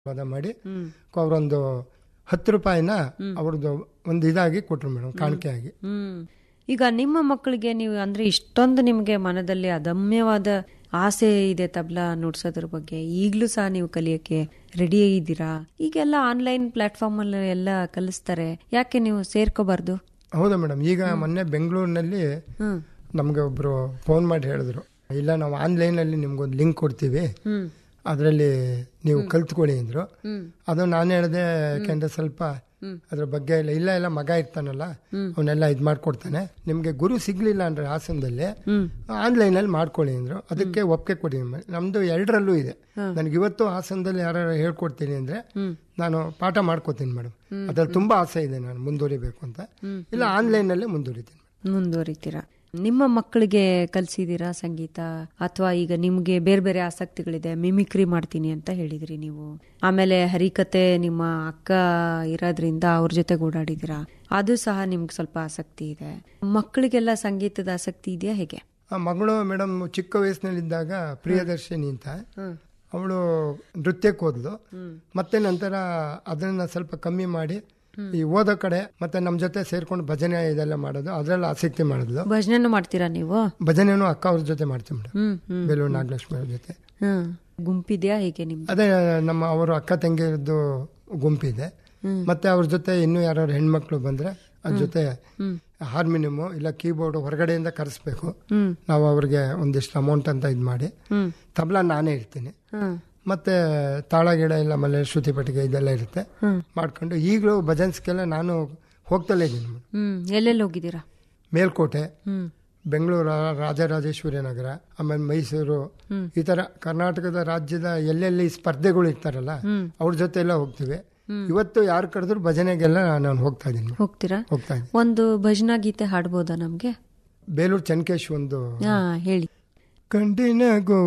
ವಾದ ಮಾಡಿ ಅವರೊಂದು ಹತ್ತು ರೂಪಾಯಿನ ಅವ್ರದ್ದು ಒಂದು ಇದಾಗಿ ಕೊಟ್ರು ಮೇಡಮ್ ಕಾಣಿಕೆಯಾಗಿ ಹ್ಮ್ ಈಗ ನಿಮ್ಮ ಮಕ್ಕಳಿಗೆ ನೀವು ಅಂದ್ರೆ ಇಷ್ಟೊಂದು ನಿಮಗೆ ಮನದಲ್ಲಿ ಅದಮ್ಯವಾದ ಆಸೆ ಇದೆ ತಬ್ಲಾ ನುಡ್ಸೋದ್ರ ಬಗ್ಗೆ ಈಗಲೂ ಸಹ ನೀವು ಕಲಿಯಕ್ಕೆ ರೆಡಿ ಇದ್ದೀರಾ ಈಗೆಲ್ಲ ಆನ್ಲೈನ್ ಪ್ಲಾಟ್ಫಾರ್ಮ್ ಅಲ್ಲಿ ಎಲ್ಲ ಕಲಿಸ್ತಾರೆ ಯಾಕೆ ನೀವು ಸೇರ್ಕೋಬಾರ್ದು ಹೌದಾ ಮೇಡಮ್ ಈಗ ಮೊನ್ನೆ ಬೆಂಗಳೂರಿನಲ್ಲಿ ಹ್ಮ್ ನಮ್ಗೆ ಒಬ್ರು ಫೋನ್ ಮಾಡಿ ಹೇಳಿದ್ರು ಇಲ್ಲ ನಾವು ಆನ್ಲೈನ್ ಅಲ್ಲಿ ನಿಮ್ಗೊಂದು ಲಿಂಕ್ ಕೊಡ್ತೀವಿ ಹ್ಮ್ ಅದರಲ್ಲಿ ನೀವು ಕಲ್ತ್ಕೊಳ್ಳಿ ಅಂದ್ರು ಹ್ಮ್ ಅದು ನಾನು ಹೇಳಿದೆ ಯಾಕೆಂದ್ರೆ ಸ್ವಲ್ಪ ಅದ್ರ ಬಗ್ಗೆ ಇಲ್ಲ ಇಲ್ಲ ಎಲ್ಲ ಮಗ ಇರ್ತಾನಲ್ಲ ಅವನ್ನೆಲ್ಲ ಇದು ಮಾಡ್ಕೊಡ್ತಾನೆ ನಿಮ್ಗೆ ಗುರು ಸಿಗ್ಲಿಲ್ಲ ಅಂದ್ರೆ ಹಾಸನದಲ್ಲಿ ಹ್ಮ್ ಆನ್ಲೈನ್ ಅಲ್ಲಿ ಮಾಡ್ಕೊಳ್ಳಿ ಅಂದ್ರು ಅದಕ್ಕೆ ಒಪ್ಪಿಗೆ ಕೊಡಿ ನಮ್ದು ಎರಡರಲ್ಲೂ ಇದೆ ನನಗೆ ಇವತ್ತು ಹಾಸನದಲ್ಲಿ ಯಾರು ಹೇಳ್ಕೊಡ್ತೀನಿ ಅಂದ್ರೆ ಹ್ಮ್ ನಾನು ಪಾಠ ಮಾಡ್ಕೋತೀನಿ ಮೇಡಮ್ ಅದ್ರಲ್ಲಿ ತುಂಬಾ ಆಸೆ ಇದೆ ನಾನು ಮುಂದುವರಿಬೇಕು ಅಂತ ಇಲ್ಲ ಆನ್ಲೈನ್ ಅಲ್ಲೇ ಮುಂದುವರಿತೀನಿ ಮುಂದುವರಿತೀರಾ ನಿಮ್ಮ ಮಕ್ಕಳಿಗೆ ಕಲ್ಸಿದೀರಾ ಸಂಗೀತ ಅಥವಾ ಈಗ ನಿಮ್ಗೆ ಬೇರೆ ಬೇರೆ ಆಸಕ್ತಿಗಳಿದೆ ಮಿಮಿಕ್ರಿ ಮಾಡ್ತೀನಿ ಅಂತ ಹೇಳಿದ್ರಿ ನೀವು ಆಮೇಲೆ ಹರಿಕತೆ ನಿಮ್ಮ ಅಕ್ಕ ಇರೋದ್ರಿಂದ ಅವ್ರ ಜೊತೆ ಓಡಾಡಿದೀರಾ ಅದು ಸಹ ನಿಮ್ಗೆ ಸ್ವಲ್ಪ ಆಸಕ್ತಿ ಇದೆ ಮಕ್ಕಳಿಗೆಲ್ಲ ಸಂಗೀತದ ಆಸಕ್ತಿ ಇದೆಯಾ ಹೇಗೆ ಆ ಮಗಳು ಮೇಡಮ್ ಚಿಕ್ಕ ವಯಸ್ಸಿನಲ್ಲಿದ್ದಾಗ ಪ್ರಿಯದರ್ಶಿನಿ ಅಂತ ಅವಳು ನೃತ್ಯಕ್ಕೆ ಹೋದ್ಲು ಮತ್ತೆ ನಂತರ ಅದನ್ನ ಸ್ವಲ್ಪ ಕಮ್ಮಿ ಮಾಡಿ ಈ ಓದೋ ಕಡೆ ಮತ್ತೆ ನಮ್ ಜೊತೆ ಸೇರ್ಕೊಂಡು ಭಜನೆ ಇದೆಲ್ಲ ಮಾಡೋದು ಅದ್ರಲ್ಲಿ ಆಸಕ್ತಿ ಮಾಡಿದ್ಲು ಭಜನೆನೂ ಮಾಡ್ತೀರಾ ನೀವು ಭಜನೆನೂ ಅಕ್ಕ ಅವ್ರ ಜೊತೆ ಮಾಡ್ತೀವಿ ಮೇಡಮ್ ಹ್ಮ್ ಹ್ಮ್ ಬೇಲೂರು ನಾಗಲಕ್ಷ್ಮಿ ಅವ್ರ ಜೊತೆ ಹ್ಮ್ ಗುಂಪಿದ್ಯಾ ಹೇಗೆ ನಿಮ್ದು ಅದೇ ನಮ್ಮ ಅವರು ಅಕ್ಕ ತಂಗಿಯರದ್ದು ಗುಂಪಿದೆ ಮತ್ತೆ ಅವ್ರ ಜೊತೆ ಇನ್ನೂ ಯಾರು ಹೆಣ್ಮಕ್ಳು ಬಂದ್ರೆ ಅದ್ರ ಜೊತೆ ಹಾರ್ಮೋನಿಯಮು ಇಲ್ಲ ಕೀಬೋರ್ಡ್ ಹೊರಗಡೆಯಿಂದ ಕರೆಸ್ಬೇಕು ಹ್ಮ್ ನಾವು ಅವ್ರಿಗೆ ಒಂದಿಷ್ಟು ಅಮೌಂಟ್ ಅಂತ ಇದು ಮಾಡಿ ಹ್ಮ್ ತಬಲಾ ನಾನೇ ಇರ್ತೀನಿ ಹ್ಮ್ ಮತ್ತೆ ತಾಳ ಗಿಡ ಇಲ್ಲ ಆಮೇಲೆ ಶ್ರುತಿ ಪಟ್ಟಿಗೆ ಇದೆಲ್ಲ ಇರುತ್ತೆ ಹ್ಮ್ ಮಾಡ್ಕೊಂಡು ಈಗಲೂ ಭಜನ್ಸ್ಗೆಲ್ಲ ನಾನು ಹೋಗ್ತಲೇ ಇದ್ದೀನಿ ಮೇಡಮ್. ಹ್ಮ್ ಎಲ್ಲೆಲ್ಲಿ ಹೋಗಿದ್ದೀರಾ ಮೇಲ್ಕೋಟೆ ಹ್ಮ್ ಬೆಂಗಳೂರು ರಾಜರಾಜೇಶ್ವರಿ ನಗರ ಆಮೇಲೆ ಮೈಸೂರು ಈ ತರ ಕರ್ನಾಟಕದ ರಾಜ್ಯದ ಎಲ್ಲೆಲ್ಲಿ ಸ್ಪರ್ಧೆಗಳು ಇರ್ತಾರಲ್ಲ ಅವ್ರ ಜೊತೆ ಎಲ್ಲ ಹೋಗ್ತೀವಿ ಇವತ್ತು ಯಾರು ಕರೆದ್ರು ಭಜನೆಗೆಲ್ಲ ನಾನು ಹೋಗ್ತಾ ಇದ್ದೀನಿ ಹೋಗ್ತೀರಾ ಹೋಗ್ತಾ ಇದ್ದೀನಿ ಒಂದು ಭಜನಾ ಗೀತೆ ಹಾಡ್ಬೋದಾ ನಮ್ಗೆ ಬೇಲೂರು ಚೆನ್ಕೇಶ್ ಒಂದು ಹಾ ಹೇಳಿ ಕಂಡಿನ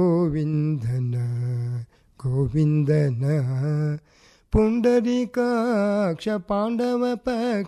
ಗೋವಿಂದನ ಗೋವಿಂದನ ಪುಂಡರೀಕಾಕ್ಷ ಪಾಂಡವ ಪಕ್ಷ